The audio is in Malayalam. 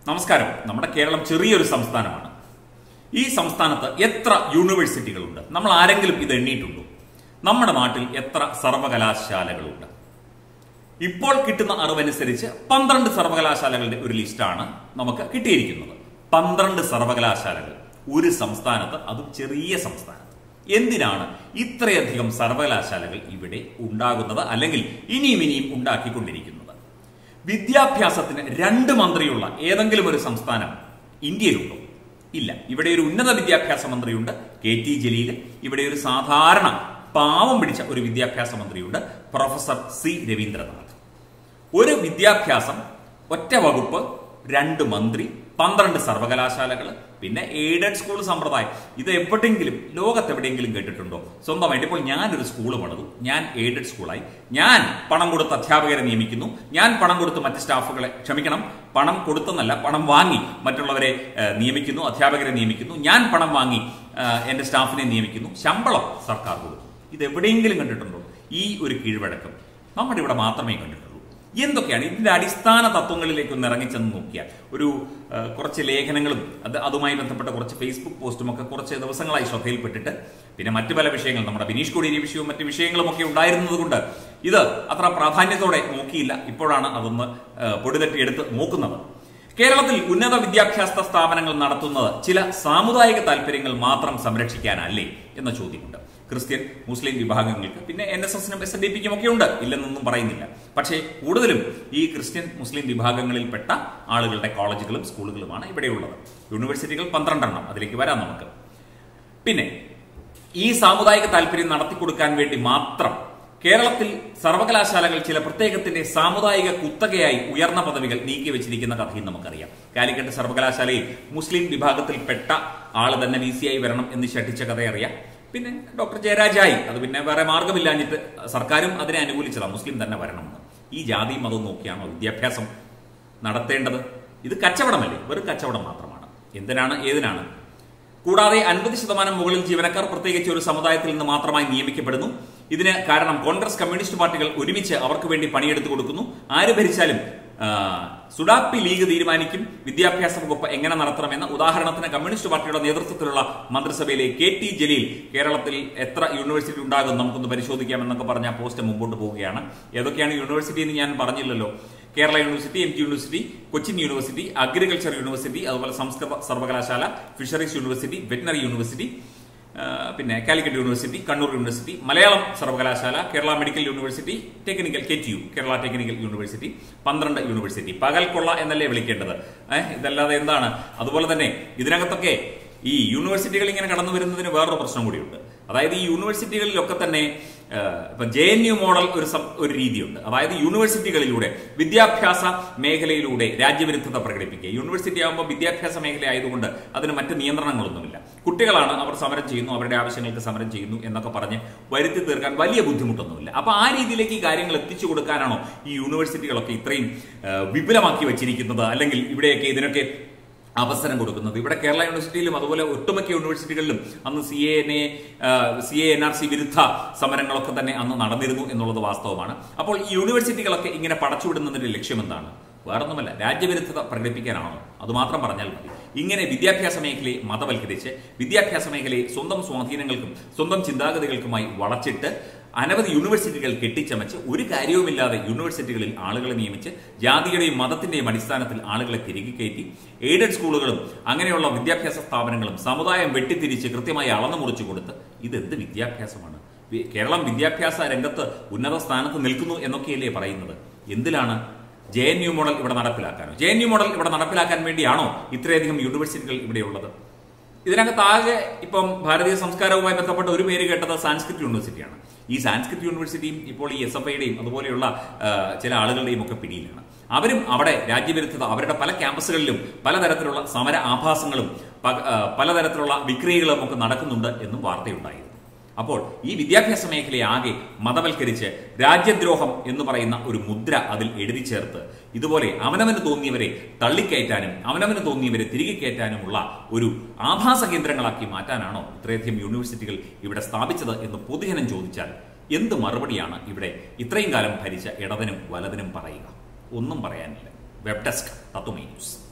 നമസ്കാരം നമ്മുടെ കേരളം ചെറിയൊരു സംസ്ഥാനമാണ് ഈ സംസ്ഥാനത്ത് എത്ര യൂണിവേഴ്സിറ്റികളുണ്ട് നമ്മൾ ആരെങ്കിലും ഇത് എണ്ണിയിട്ടുണ്ടോ നമ്മുടെ നാട്ടിൽ എത്ര സർവകലാശാലകളുണ്ട് ഇപ്പോൾ കിട്ടുന്ന അറിവനുസരിച്ച് പന്ത്രണ്ട് സർവകലാശാലകളുടെ ഒരു ലിസ്റ്റാണ് നമുക്ക് കിട്ടിയിരിക്കുന്നത് പന്ത്രണ്ട് സർവകലാശാലകൾ ഒരു സംസ്ഥാനത്ത് അതും ചെറിയ സംസ്ഥാനത്ത് എന്തിനാണ് ഇത്രയധികം സർവകലാശാലകൾ ഇവിടെ ഉണ്ടാകുന്നത് അല്ലെങ്കിൽ ഇനിയും ഇനിയും ഉണ്ടാക്കിക്കൊണ്ടിരിക്കുന്നത് വിദ്യാഭ്യാസത്തിന് രണ്ട് മന്ത്രിയുള്ള ഏതെങ്കിലും ഒരു സംസ്ഥാനം ഇന്ത്യയിലുണ്ടോ ഇല്ല ഇവിടെ ഒരു ഉന്നത വിദ്യാഭ്യാസ മന്ത്രിയുണ്ട് കെ ടി ജലീൽ ഇവിടെ ഒരു സാധാരണ പാവം പിടിച്ച ഒരു വിദ്യാഭ്യാസ മന്ത്രിയുണ്ട് പ്രൊഫസർ സി രവീന്ദ്രനാഥ് ഒരു വിദ്യാഭ്യാസം ഒറ്റ വകുപ്പ് രണ്ട് മന്ത്രി പന്ത്രണ്ട് സർവകലാശാലകൾ പിന്നെ എയ്ഡഡ് സ്കൂൾ സമ്പ്രദായം ഇത് എവിടെയെങ്കിലും ലോകത്ത് എവിടെയെങ്കിലും കേട്ടിട്ടുണ്ടോ സ്വന്തമായിട്ട് ഇപ്പോൾ ഞാനൊരു സ്കൂൾ പണിതു ഞാൻ എയ്ഡഡ് സ്കൂളായി ഞാൻ പണം കൊടുത്ത് അധ്യാപകരെ നിയമിക്കുന്നു ഞാൻ പണം കൊടുത്ത് മറ്റ് സ്റ്റാഫുകളെ ക്ഷമിക്കണം പണം കൊടുത്തെന്നല്ല പണം വാങ്ങി മറ്റുള്ളവരെ ഏഹ്, നിയമിക്കുന്നു അധ്യാപകരെ നിയമിക്കുന്നു ഞാൻ പണം വാങ്ങി ഏഹ്, എന്റെ സ്റ്റാഫിനെ നിയമിക്കുന്നു ശമ്പളം സർക്കാർ കൊടുക്കും ഇത് എവിടെയെങ്കിലും കണ്ടിട്ടുണ്ടോ ഈ ഒരു കീഴ്വഴക്കം നമ്മുടെ ഇവിടെ മാത്രമേ കണ്ടിട്ടുള്ളൂ എന്തൊക്കെയാണ് ഇതിന്റെ അടിസ്ഥാന തത്വങ്ങളിലേക്ക് ഒന്ന് ഇറങ്ങിച്ചെന്ന് നോക്കിയാൽ ഒരു ആ, കുറച്ച് ലേഖനങ്ങളും അത് അതുമായി ബന്ധപ്പെട്ട കുറച്ച് ഫേസ്ബുക്ക് പോസ്റ്റും ഒക്കെ കുറച്ച് ദിവസങ്ങളായി ശ്രദ്ധയിൽപ്പെട്ടിട്ട് പിന്നെ മറ്റു പല വിഷയങ്ങൾ നമ്മുടെ ബിനീഷ് കോടിയേരി വിഷയവും മറ്റു വിഷയങ്ങളും ഒക്കെ ഉണ്ടായിരുന്നത് കൊണ്ട് ഇത് അത്ര പ്രാധാന്യത്തോടെ നോക്കിയില്ല ഇപ്പോഴാണ് അതൊന്ന് ആ, പൊടിതട്ടിയെടുത്ത് നോക്കുന്നത് കേരളത്തിൽ ഉന്നത വിദ്യാഭ്യാസ സ്ഥാപനങ്ങൾ നടത്തുന്നത് ചില സാമുദായിക താല്പര്യങ്ങൾ മാത്രം സംരക്ഷിക്കാനല്ലേ എന്ന ചോദ്യമുണ്ട് ക്രിസ്ത്യൻ മുസ്ലിം വിഭാഗങ്ങൾക്ക് പിന്നെ എൻ എസ് എസിനും എസ് എൻ ഡി പിക്കും ഒക്കെ ഉണ്ട് ഇല്ലെന്നൊന്നും പറയുന്നില്ല പക്ഷേ കൂടുതലും ഈ ക്രിസ്ത്യൻ മുസ്ലിം വിഭാഗങ്ങളിൽപ്പെട്ട ആളുകളുടെ കോളേജുകളും സ്കൂളുകളുമാണ് ഇവിടെയുള്ളത് യൂണിവേഴ്സിറ്റികൾ പന്ത്രണ്ടെണ്ണം അതിലേക്ക് വരാം നമുക്ക് പിന്നെ ഈ സാമുദായിക താല്പര്യം നടത്തിക്കൊടുക്കാൻ വേണ്ടി മാത്രം കേരളത്തിൽ സർവകലാശാലകൾ ചില പ്രത്യേകത്തിന്റെ സാമുദായിക കുത്തകയായി ഉയർന്ന പദവികൾ നീക്കി വെച്ചിരിക്കുന്ന കഥയും നമുക്കറിയാം കാലിക്കറ്റ് സർവകലാശാലയിൽ മുസ്ലിം വിഭാഗത്തിൽപ്പെട്ട ആള് തന്നെ വി സി ആയി വരണം എന്ന് ശഠിച്ച കഥ അറിയാം പിന്നെ ഡോക്ടർ ജയരാജായി അത് പിന്നെ വേറെ മാർഗമില്ലാഞ്ഞിട്ട് സർക്കാരും അതിനെ അനുകൂലിച്ചതാണ് മുസ്ലിം തന്നെ വരണമെന്ന് ഈ ജാതിയും മതവും നോക്കിയാണോ വിദ്യാഭ്യാസം നടത്തേണ്ടത് ഇത് കച്ചവടമല്ലേ വെറും കച്ചവടം മാത്രമാണ് എന്തിനാണ് ഏതിനാണ് കൂടാതെ അൻപത് ശതമാനം മുകളിൽ ജീവനക്കാർ പ്രത്യേകിച്ച് ഒരു സമുദായത്തിൽ നിന്ന് മാത്രമായി നിയമിക്കപ്പെടുന്നു ഇതിന് കാരണം കോൺഗ്രസ് കമ്മ്യൂണിസ്റ്റ് പാർട്ടികൾ ഒരുമിച്ച് അവർക്ക് വേണ്ടി പണിയെടുത്തു കൊടുക്കുന്നു ആര് ഭരിച്ചാലും ആ, സുഡാപ്പി ലീഗ് തീരുമാനിക്കും വിദ്യാഭ്യാസ വകുപ്പ് എങ്ങനെ നടത്തണമെന്ന് ഉദാഹരണത്തിന് കമ്മ്യൂണിസ്റ്റ് പാർട്ടിയുടെ നേതൃത്വത്തിലുള്ള മന്ത്രിസഭയിലെ കെ ടി ജലീൽ കേരളത്തിൽ എത്ര യൂണിവേഴ്സിറ്റി ഉണ്ടാകും നമുക്കൊന്ന് പരിശോധിക്കാമെന്നൊക്കെ പറഞ്ഞ പോസ്റ്റ് മുമ്പോട്ട് പോവുകയാണ് ഏതൊക്കെയാണ് യൂണിവേഴ്സിറ്റി എന്ന് ഞാൻ പറഞ്ഞില്ലല്ലോ Kerala university M G university Cochin university agriculture university അതുപോലെ സംസ്കൃത സർവകലാശാല ഫിഷറീസ് യൂണിവേഴ്സിറ്റി വെറ്റിനറി യൂണിവേഴ്സിറ്റി ആ, പിന്നെ കാലിക്കറ്റ് യൂണിവേഴ്സിറ്റി കണ്ണൂർ യൂണിവേഴ്സിറ്റി മലയാളം സർവകലാശാല Kerala medical university technical K T U Kerala technical university പന്ത്രണ്ട് യൂണിവേഴ്സിറ്റി പകൽ കൊള്ള എന്നല്ലേ വിളിക്കേണ്ടത് ഏഹ് ഇതല്ലാതെ എന്താണ് അതുപോലെ തന്നെ ഇതിനകത്തൊക്കെ ഈ യൂണിവേഴ്സിറ്റികൾ ഇങ്ങനെ കടന്നു വരുന്നതിന് വേറൊരു പ്രശ്നം കൂടിയുണ്ട് അതായത് ഈ യൂണിവേഴ്സിറ്റികളിലൊക്കെ തന്നെ ഏഹ്, ഇപ്പൊ ജെ എൻ യു മോഡൽ ഒരു സം- ഒരു രീതിയുണ്ട് അതായത് യൂണിവേഴ്സിറ്റികളിലൂടെ വിദ്യാഭ്യാസ മേഖലയിലൂടെ രാജ്യവിരുദ്ധത പ്രകടിപ്പിക്കുക യൂണിവേഴ്സിറ്റി ആകുമ്പോൾ വിദ്യാഭ്യാസ മേഖല ആയതുകൊണ്ട് അതിന് മറ്റ് നിയന്ത്രണങ്ങളൊന്നുമില്ല കുട്ടികളാണ് അവർ സമരം ചെയ്യുന്നു അവരുടെ ആവശ്യങ്ങൾക്ക് സമരം ചെയ്യുന്നു എന്നൊക്കെ പറഞ്ഞ് വരുത്തി തീർക്കാൻ വലിയ ബുദ്ധിമുട്ടൊന്നുമില്ല അപ്പൊ ആ രീതിയിലേക്ക് ഈ കാര്യങ്ങൾ എത്തിച്ചു കൊടുക്കാനാണോ ഈ യൂണിവേഴ്സിറ്റികളൊക്കെ ഇത്രയും ഏഹ്, വിപുലമാക്കി വെച്ചിരിക്കുന്നത് അല്ലെങ്കിൽ ഇവിടെയൊക്കെ ഇതിനൊക്കെ അവസരം കൊടുക്കുന്നത് ഇവിടെ കേരള യൂണിവേഴ്സിറ്റിയിലും അതുപോലെ ഒട്ടുമിക്ക യൂണിവേഴ്സിറ്റികളിലും അന്ന് C A N A C A N R C വിരുദ്ധ സമരങ്ങളൊക്കെ തന്നെ അന്ന് നടന്നിരുന്നു എന്നുള്ളത് വാസ്തവമാണ് അപ്പോൾ ഈ യൂണിവേഴ്സിറ്റികളൊക്കെ ഇങ്ങനെ പടച്ചുവിടുന്നതിന്റെ ലക്ഷ്യം എന്താണ് വേറൊന്നുമല്ല രാജ്യവിരുദ്ധത പ്രകടിപ്പിക്കാനാണോ അത് മാത്രം പറഞ്ഞാൽ മതി ഇങ്ങനെ വിദ്യാഭ്യാസ മേഖലയെ മതവൽക്കരിച്ച് വിദ്യാഭ്യാസ മേഖലയെ സ്വന്തം സ്വാധീനങ്ങൾക്കും സ്വന്തം ചിന്താഗതികൾക്കുമായി വളച്ചിട്ട് അനവധി യൂണിവേഴ്സിറ്റികൾ കെട്ടിച്ചമച്ച് ഒരു കാര്യവുമില്ലാതെ യൂണിവേഴ്സിറ്റികളിൽ ആളുകളെ നിയമിച്ച് ജാതിയുടെയും മതത്തിന്റെയും അടിസ്ഥാനത്തിൽ ആളുകളെ തിരികെ കയറ്റി എയ്ഡഡ് സ്കൂളുകളും അങ്ങനെയുള്ള വിദ്യാഭ്യാസ സ്ഥാപനങ്ങളും സമുദായം വെട്ടിത്തിരിച്ച് കൃത്യമായി അളന്നു മുറിച്ചു കൊടുത്ത് ഇതെന്ത് വിദ്യാഭ്യാസമാണ് വി- കേരളം വിദ്യാഭ്യാസ രംഗത്ത് ഉന്നത സ്ഥാനത്ത് നിൽക്കുന്നു എന്നൊക്കെയല്ലേ പറയുന്നത് എന്തിലാണ് ജെ എൻ യു മോഡൽ ഇവിടെ നടപ്പിലാക്കാനോ ജെ എൻ യു മോഡൽ ഇവിടെ നടപ്പിലാക്കാൻ വേണ്ടിയാണോ ഇത്രയധികം യൂണിവേഴ്സിറ്റികൾ ഇവിടെയുള്ളത് ഇതിനകത്ത് ആകെ ഇപ്പം ഭാരതീയ സംസ്കാരവുമായി ബന്ധപ്പെട്ട ഒരു പേര് കേട്ടത് സാൻസ്ക്രിറ്റ് യൂണിവേഴ്സിറ്റിയാണ് ഈ സാൻസ്ക്രിറ്റ് യൂണിവേഴ്സിറ്റിയും ഇപ്പോൾ ഈ എസ് എഫ് ഐയുടെയും അതുപോലെയുള്ള ആ, ചില ആളുകളുടെയും ഒക്കെ പിടിയിലാണ് അവരും അവിടെ രാജ്യവിരുദ്ധത അവരുടെ പല ക്യാമ്പസുകളിലും പലതരത്തിലുള്ള സമര ആഭാസങ്ങളും പ- ആ, പലതരത്തിലുള്ള വിക്രിയകളും ഒക്കെ നടക്കുന്നുണ്ട് എന്നും വാർത്തയുണ്ടായിരുന്നു അപ്പോൾ ഈ വിദ്യാഭ്യാസ മേഖലയെ ആകെ മതവൽക്കരിച്ച് രാജ്യദ്രോഹം എന്ന് പറയുന്ന ഒരു മുദ്ര അതിൽ എഴുതി ചേർത്ത് ഇതുപോലെ അവനവന് തോന്നിയവരെ തള്ളിക്കയറ്റാനും അവനവന് തോന്നിയവരെ തിരികെ കയറ്റാനുമുള്ള ഒരു ആഭാസ കേന്ദ്രങ്ങളാക്കി മാറ്റാനാണോ ഇത്രയധികം യൂണിവേഴ്സിറ്റികൾ ഇവിടെ സ്ഥാപിച്ചത് എന്ന് പൊതുജനം ചോദിച്ചാൽ എന്ത് മറുപടിയാണ് ഇവിടെ ഇത്രയും കാലം ഭരിച്ച ഇടതിനും വലതിനും പറയുക ഒന്നും പറയാനില്ല വെബ് ഡെസ്ക് തത്വമേ ന്യൂസ്